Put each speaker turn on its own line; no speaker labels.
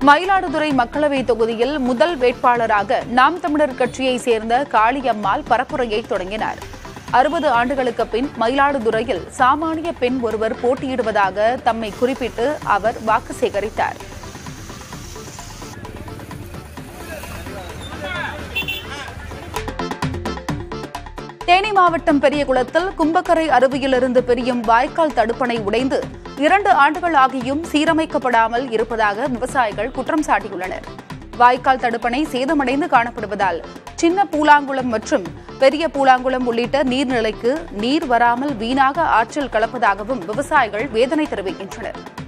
மயிலாடுதுறை மக்களவை தொகுதியில் முதல் வேட்பாளராக நாம் தமிழர் கட்சியைச் சேர்ந்த காளியம்மாள் பரப்புரையை தொடங்கினார் அறுபது ஆண்டுகளுக்கு பின் மயிலாடுதுறையில் சாமானிய பெண் ஒருவர் போட்டியிடுவதாக தம்மை குறிப்பிட்டு அவர் வாக்கு சேகரித்தார் தேனி மாவட்டம் பெரியகுளத்தில் கும்பக்கரை அருவியிலிருந்து பிரியும் வாய்க்கால் தடுப்பணை உடைந்து இரண்டு ஆண்டுகள் ஆகியும் சீரமைக்கப்படாமல் இருப்பதாக விவசாயிகள் குற்றம் சாட்டியுள்ளனர் வாய்க்கால் தடுப்பணை சேதமடைந்து காணப்படுவதால் சின்ன பூலாங்குளம் மற்றும் பெரிய பூலாங்குளம் உள்ளிட்ட நீர்நிலைக்கு நீர் வராமல் வீணாக ஆற்றில் கலப்பதாகவும் விவசாயிகள் வேதனை தெரிவிக்கின்றனர்